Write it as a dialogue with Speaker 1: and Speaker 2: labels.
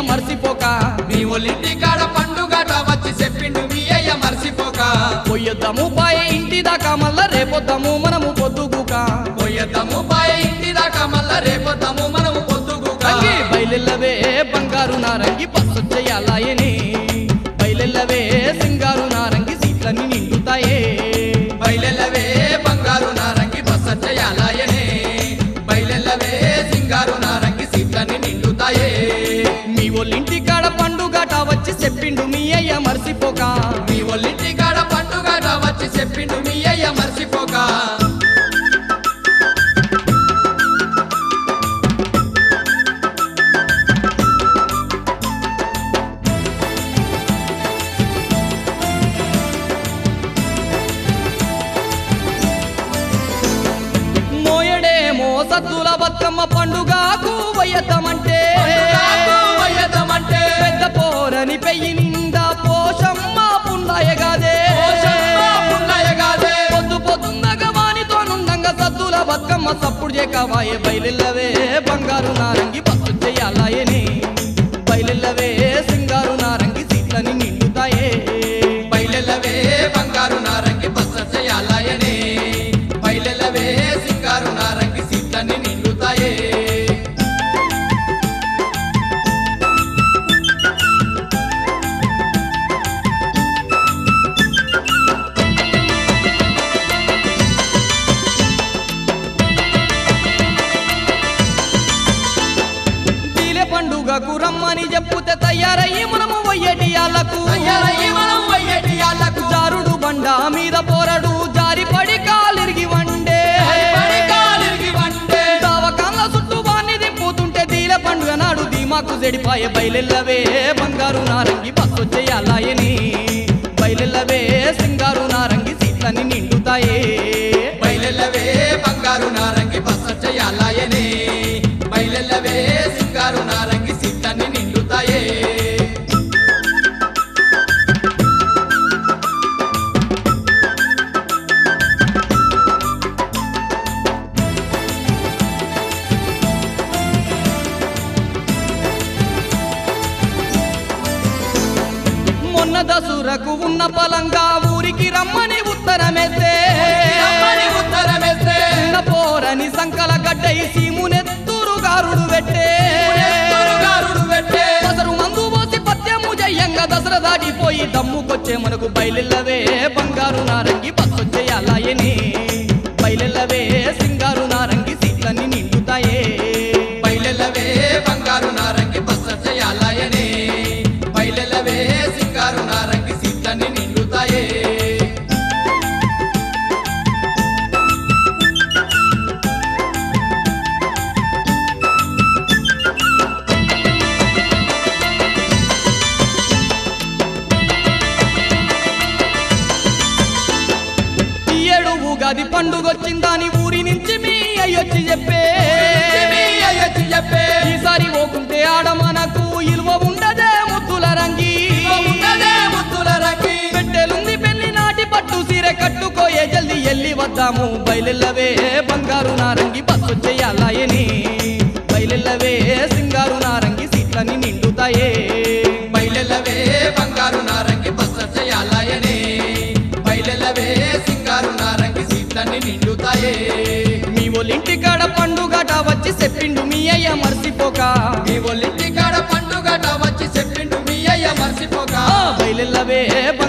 Speaker 1: మర్చిపోక
Speaker 2: మీ ఒలింటి కాడ పండుగట వచ్చి చెప్పిండు మీ అయ్య మర్చిపోక
Speaker 1: పొయ్యొద్దాము పాయ ఇంటి దాకా మళ్ళా రేపొద్దాము మనము పొద్దుగుక
Speaker 2: పోయేద్దాము బాయ ఇంటి దాకా మళ్ళా రేపొద్దాము మనము పొద్దుగుక
Speaker 1: రంగి బయలెల్లవే బంగారు నారంగి బస్సు చెయ్యాలాయని బయలెల్లవే సింగారు నారంగి సీట్లన్నీ నిండుతాయే
Speaker 2: బయలెల్లవే బంగారు నారంగి బస చేయాలయనే బయలెల్లవే సింగారు నారంగి సీట్లన్నీ నిండుతాయే
Speaker 1: మీ ఒళ్ళింటి కాడ పండుగట వచ్చి చెప్పిండు మీ అయ్య మర్చిపోక
Speaker 2: మీ ఒలింటి కాడ పండుగట వచ్చి చెప్పిండు మీ అయ్య మర్చిపోక
Speaker 1: మోయడేమో సద్దుల బతుకమ్మ పండుగకు వయ్యద్దమంటే
Speaker 2: పండుగకు వయ్యదమంటే
Speaker 1: పెద్ద పోరని పెయ్యి నిండా పోషమ్మ పుండాయగాదే
Speaker 2: పోషమ్మ పుల్లయ్యగాదే.
Speaker 1: పొద్దు పొద్దుందగా వానితో నుండంగా సద్దుల బతుకమ్మ సప్పుడు చేకవాయే బయలెల్లవే బంగారు నారంగి బస్సు చెయ్యాలాయని బయలెల్లవే సింగారు నారంగి సీట్లని నిండుతాయే
Speaker 2: బయలెల్లవే బంగారు నారంగి బస చేయాలయనే బయలెల్లవే సింగారు నారంగి సీట్లన్నీ నిండుతాయే
Speaker 1: తీలే పండుగకు రమ్మని చెప్పుతే తయారయ్యి మనము వయ్యటి ఆళ్ళకు
Speaker 2: అయ్యరయ్యి మనం వయ్యటియాళ్ళకు
Speaker 1: జారుడు బండ మీద పోరడు జారిపడి కాలిరిగి వండే
Speaker 2: పడి కాలిరిగి వండే
Speaker 1: దావకాన్ల చుట్టూ వాణ్ణి దింపుతుంటే దీల పండుగ నాడు ధీమాకు చెడిపాయే బయలెల్లవే బంగారు నారంగి బస్సు చెయ్యాలాయని బయలెల్లవే సింగారు నారంగి సీట్లని నిండుతాయే
Speaker 2: బయలెల్లవే బంగారు నారంగి బస చేయాలయనే బయలెల్లవే సింగారు నారంగి సీట్లన్నీ నిండుతాయే
Speaker 1: మొన్న దసూరకు ఉన్న పలంగా ఊరికి రమ్మని ఉత్తరమేస్తే
Speaker 2: రమ్మని ఉత్తరమేస్తే
Speaker 1: చిన్న పోరని సంకల గడ్డై సీమునెత్తురు గారుడు పెట్టే
Speaker 2: ఎత్తురుగారుడు పెట్టే
Speaker 1: పసరు మందు పోసి పత్యము జయ్యంగా దసరా దాటిపోయి దమ్ముకొచ్చే మనకు బయలెల్లవే బంగారు నారంగి బస్సొచ్చేయాలాయని బయలెల్లవే సింగారు నారంగి సీట్లన్నీ నిండుతాయే
Speaker 2: బయలెల్లవే బంగారు నారంగి బస చేయాలయనే బయలెల్లవే సింగారు నారంగి సీట్లన్నీ నిండుతాయే
Speaker 1: ఈ ఏడు ఉగాది పండుగొచ్చిందని ఊరి నుంచి మీ అయ్యొచ్చి చెప్పే
Speaker 2: మీ అయ్యొచ్చి చెప్పే
Speaker 1: ఈసారి పోకుంటే ఆడ మనకు ఇలువ ఉండదే ముద్దుల రంగి
Speaker 2: ఉన్నదే ముద్దుల రంగి
Speaker 1: పెట్టెలుంది పెళ్లి నాటి పట్టు సీర కట్టుకోయే జల్ది ఎల్లి వద్దాము బయలెల్లవే బంగారు నారంగి బస్సు చెయ్యాలాయని బయలెల్లవే సింగారు నారంగి సీట్లని నిండుతాయే
Speaker 2: బయలెల్లవే బంగారు నారంగి బస చేయాలయనే బయలెల్లవే సింగారు నారంగి సీట్లన్నీ నిండుతాయే
Speaker 1: మీ ఒలింటి కాడ పండుగట వచ్చి చెప్పిండు మీ అయ్య మర్చిపోక
Speaker 2: మీ ఒళ్ళింటి కాడ పండుగట వచ్చి చెప్పిండు మీ అయ్య మర్చిపోక
Speaker 1: ఆ బయలెల్లవే